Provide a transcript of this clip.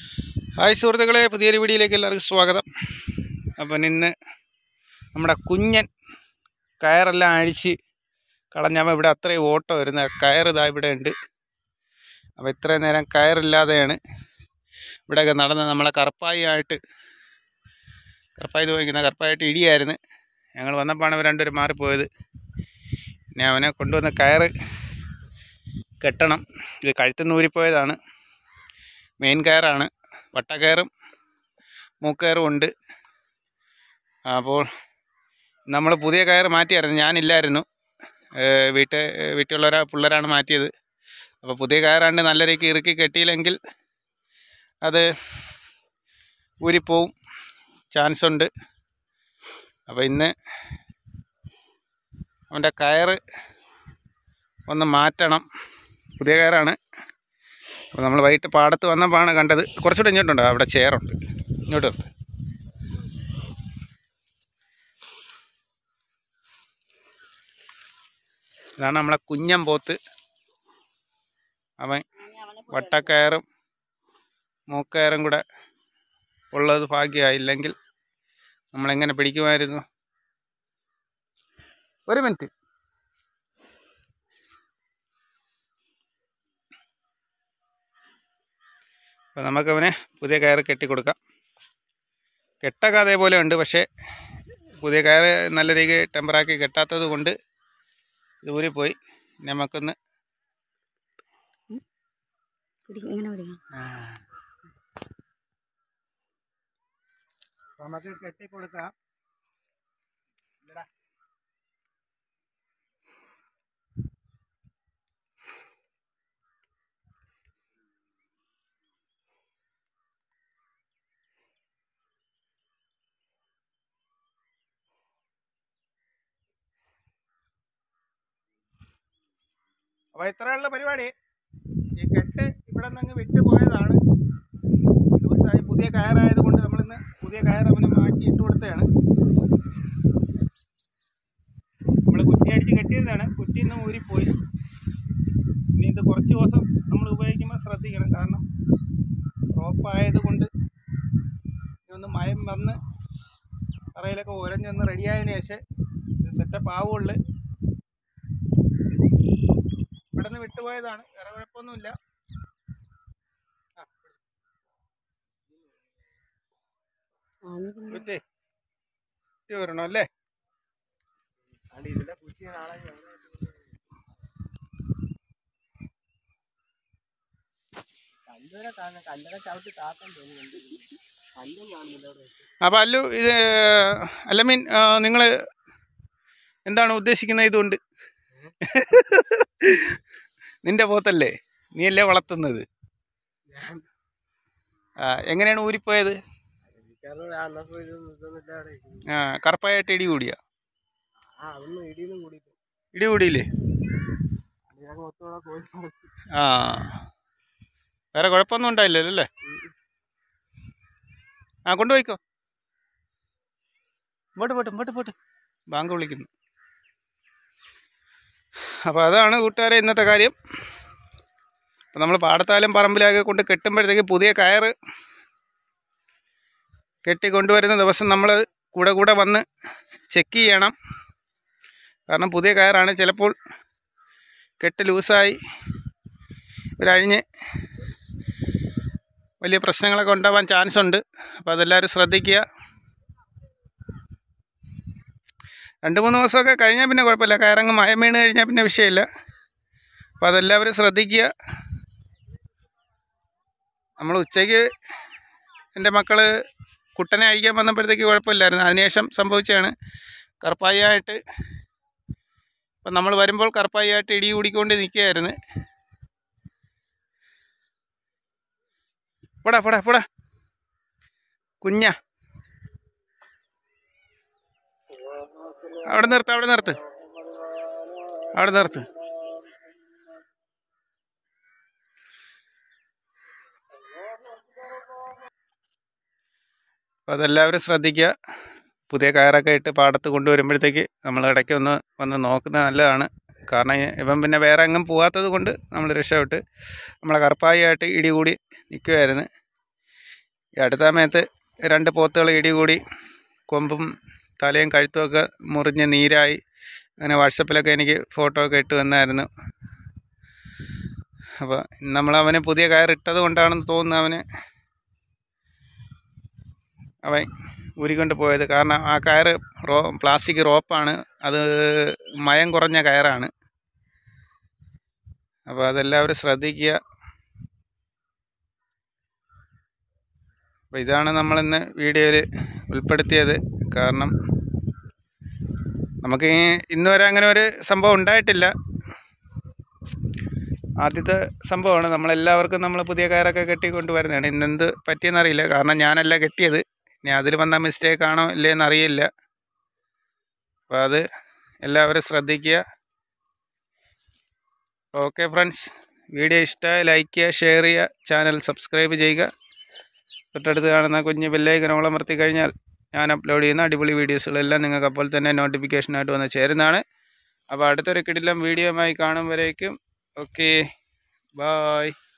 hi സുഹൃത്തുക്കളെ പുതിയൊരു വീഡിയോയിലേക്ക് എല്ലാവർക്കും സ്വാഗതം അപ്പം ഇന്ന് നമ്മുടെ കുഞ്ഞൻ കയറെല്ലാം അഴിച്ച് കളഞ്ഞപ്പോൾ ഇവിടെ അത്രയും ഓട്ടം വരുന്ന കയർ ഇതാ ഇവിടെ ഉണ്ട് അപ്പോൾ ഇത്രയും നേരം കയറില്ലാതെയാണ് ഇവിടെയൊക്കെ നടന്ന് നമ്മളെ കറപ്പായി ആയിട്ട് കറപ്പായി ചോദിക്കുന്ന കറപ്പായിട്ട് ഇടിയായിരുന്നു ഞങ്ങൾ വന്നപ്പോഴാണ് ഇവർ രണ്ടുപേരും മാറിപ്പോയത് പിന്നെ അവനെ കൊണ്ടുവന്ന കയറ് കെട്ടണം ഇത് കഴുത്തുനിന്ന് ഊരിപ്പോയതാണ് മെയിൻ കയറാണ് വട്ടക്കയറും മൂക്കയറും ഉണ്ട് അപ്പോൾ നമ്മൾ പുതിയ കയറ് മാറ്റിയായിരുന്നു ഞാനില്ലായിരുന്നു ഏഹ് വീട്ട് വീട്ടിലുള്ളവരാ പിള്ളേരാണ് മാറ്റിയത് അപ്പോൾ പുതിയ കയറാണ്ട് നല്ല രീതിക്ക് ഇറുക്കി കെട്ടിയില്ലെങ്കിൽ അത് ഊരിപ്പോവും ചാൻസ് ഉണ്ട് അപ്പോൾ ഇന്ന് അവൻ്റെ കയറ് ഒന്ന് മാറ്റണം പുതിയ കയറാണ് അപ്പോൾ നമ്മൾ വൈകിട്ട് പാടത്ത് വന്നപ്പോഴാണ് കണ്ടത് കുറച്ചുകൂടെ ഇങ്ങോട്ടുണ്ട് അവിടെ ചെയറുണ്ട് ഇങ്ങോട്ട് നിർത്ത് ഇതാണ് നമ്മളെ കുഞ്ഞൻ പോത്ത് അവൻ വട്ടക്കയറും മൂക്കയറും കൂടെ ഉള്ളത് ഭാഗ്യമായില്ലെങ്കിൽ നമ്മളെങ്ങനെ പിടിക്കുമായിരുന്നു ഒരു മിനിറ്റ് അപ്പോൾ നമുക്കവനെ പുതിയ കയറ് കെട്ടിക്കൊടുക്കാം കെട്ടൊക്കെ അതേപോലെ ഉണ്ട് പക്ഷേ പുതിയ കയറ് നല്ല രീതിയിൽ ടെമ്പറാക്കി കെട്ടാത്തത് കൊണ്ട് ഇത് ഊരിപ്പോയി ഇനി നമുക്കൊന്ന് പിടിക്കും ഇങ്ങനെ പിടിക്കണം അപ്പോൾ നമുക്ക് കെട്ടിക്കൊടുക്കാം അപ്പോൾ ഇത്രയുള്ള പരിപാടി ഈ കെട്ട് ഇവിടെ നിന്ന് അങ്ങ് വിട്ടു പോയതാണ് ദിവസമായി പുതിയ കയറായത് കൊണ്ട് നമ്മളിന്ന് പുതിയ കയർ അവന് മാറ്റി ഇട്ട് കൊടുത്തതാണ് നമ്മൾ കുറ്റി അടിച്ച് കെട്ടിയതാണ് കുറ്റിയിൽ നിന്ന് ഊരിപ്പോയി ഇനി ഇത് കുറച്ച് ദിവസം നമ്മൾ ഉപയോഗിക്കുമ്പോൾ ശ്രദ്ധിക്കണം കാരണം റോപ്പായത് കൊണ്ട് ഇനി ഒന്ന് മയം വന്ന് തറയിലൊക്കെ ഉരഞ്ഞൊന്ന് റെഡിയായതിനു ശേഷം ഇത് സെറ്റപ്പ് ആവുള്ളൂ ഇവിടെ നിന്ന് വിട്ടുപോയതാണ് വേറെ കുഴപ്പമൊന്നുമില്ല ആ, ആ, ഇനി പിന്നെ വിറ്റേ വിറ്റ് വരണോ അല്ലേ അപ്പം അല്ലു ഇത് അല്ല മീൻ നിങ്ങൾ എന്താണ് ഉദ്ദേശിക്കുന്നത് ഇതുകൊണ്ട് നിന്റെ പോത്തല്ലേ നീയല്ലേ വളർത്തുന്നത് ആ എങ്ങനെയാണ് ഊരിപ്പോയത് ആ കറുപ്പായിട്ട് ഇടി കൂടിയ ഇടി കൂടിയില്ലേ ആ വേറെ കുഴപ്പമൊന്നും ഉണ്ടായില്ലല്ലോ അല്ലേ ആ കൊണ്ടുപോയിക്കോ ഇങ്ങോട്ട് പോട്ട് ഇങ്ങോട്ട് പോട്ട് ബാങ്ക് വിളിക്കുന്നു അപ്പോൾ അതാണ് കൂട്ടുകാരെ ഇന്നത്തെ കാര്യം അപ്പോൾ നമ്മൾ പാടത്താലും പറമ്പിലൊക്കെ കൊണ്ട് കെട്ടുമ്പോഴത്തേക്ക് പുതിയ കയറ് കെട്ടി കൊണ്ടുവരുന്ന ദിവസം നമ്മൾ കൂടെ കൂടെ വന്ന് ചെക്ക് ചെയ്യണം കാരണം പുതിയ കയറാണ് ചിലപ്പോൾ കെട്ട് ലൂസായി ഇവരഴിഞ്ഞ് വലിയ പ്രശ്നങ്ങളൊക്കെ ഉണ്ടാവാൻ ചാൻസ് ഉണ്ട് അപ്പോൾ അതെല്ലാവരും ശ്രദ്ധിക്കുക രണ്ട് മൂന്ന് ദിവസമൊക്കെ കഴിഞ്ഞാൽ പിന്നെ കുഴപ്പമില്ല കയറങ്ങ് മയം വീണ് കഴിഞ്ഞാൽ പിന്നെ വിഷയമില്ല അപ്പോൾ അതെല്ലാവരും ശ്രദ്ധിക്കുക നമ്മൾ ഉച്ചയ്ക്ക് എൻ്റെ മക്കൾ കുട്ടനെ അഴിക്കാൻ വന്നപ്പോഴത്തേക്ക് കുഴപ്പമില്ലായിരുന്നു അതിനുശേഷം സംഭവിച്ചതാണ് കറുപ്പായിട്ട് അപ്പം നമ്മൾ വരുമ്പോൾ കറുപ്പായിട്ട് ഇടി കൂടിക്കൊണ്ട് നിൽക്കുകയായിരുന്നു പോടാ പോടാ പോടാ കുഞ്ഞ അവിടെ നിർത്ത് അവിടെ നിർത്ത് അവിടെ നിർത്ത് അപ്പോൾ അതെല്ലാവരും ശ്രദ്ധിക്കുക പുതിയ കയറൊക്കെ ഇട്ട് പാടത്ത് കൊണ്ടുവരുമ്പോഴത്തേക്ക് നമ്മൾ ഇടയ്ക്ക് ഒന്ന് വന്ന് നോക്കുന്നത് നല്ലതാണ് കാരണം ഇവൻ പിന്നെ വേറെ എങ്ങും പോകാത്തത് കൊണ്ട് നമ്മൾ രക്ഷപ്പെട്ട് നമ്മളെ കറുപ്പായിട്ട് ഇടി കൂടി നിൽക്കുമായിരുന്നു ഈ അടുത്ത സമയത്ത് രണ്ട് പോത്തുകൾ ഇടികൂടി കൊമ്പും തലയും കഴുത്തുമൊക്കെ മുറിഞ്ഞ് നീരായി അങ്ങനെ വാട്സപ്പിലൊക്കെ എനിക്ക് ഫോട്ടോ ഒക്കെ ഇട്ട് വന്നായിരുന്നു അപ്പോൾ നമ്മൾ അവന് പുതിയ കയറിട്ടത് കൊണ്ടാണെന്ന് തോന്നുന്നു അവന് അവൻ ഊരിക്കൊണ്ട് പോയത് കാരണം ആ കയറ് റോ പ്ലാസ്റ്റിക് റോപ്പാണ് അത് മയം കുറഞ്ഞ കയറാണ് അപ്പോൾ അതെല്ലാവരും ശ്രദ്ധിക്കുക അപ്പോൾ ഇതാണ് നമ്മളിന്ന് വീഡിയോയിൽ ഉൾപ്പെടുത്തിയത് കാരണം നമുക്ക് ഈ ഇന്ന് വരെ അങ്ങനെ ഒരു സംഭവം ഉണ്ടായിട്ടില്ല ആദ്യത്തെ സംഭവമാണ് നമ്മളെല്ലാവർക്കും നമ്മൾ പുതിയ കയറൊക്കെ കെട്ടിക്കൊണ്ട് വരുന്നതാണ് ഇന്നെന്ത് പറ്റിയെന്നറിയില്ല കാരണം ഞാനല്ല കെട്ടിയത് ഇനി അതിൽ വന്ന മിസ്റ്റേക്ക് ആണോ ഇല്ലേന്ന് അറിയില്ല അപ്പോൾ അത് എല്ലാവരും ശ്രദ്ധിക്കുക ഓക്കെ ഫ്രണ്ട്സ് വീഡിയോ ഇഷ്ടമായി ലൈക്ക് ചെയ്യുക ഷെയർ ചെയ്യുക ചാനൽ സബ്സ്ക്രൈബ് ചെയ്യുക തൊട്ടടുത്ത് കാണുന്ന കുഞ്ഞ് ബെല്ലൈക്കനോളം അമർത്തി കഴിഞ്ഞാൽ ഞാൻ അപ്ലോഡ് ചെയ്യുന്ന അടിപൊളി വീഡിയോസുകളെല്ലാം നിങ്ങൾക്ക് അപ്പോൾ തന്നെ നോട്ടിഫിക്കേഷനായിട്ട് വന്ന് ചേരുന്നതാണ് അപ്പോൾ അടുത്തൊരു കിടിലം വീഡിയോയുമായി കാണും വരേക്കും ഓക്കെ ബായ്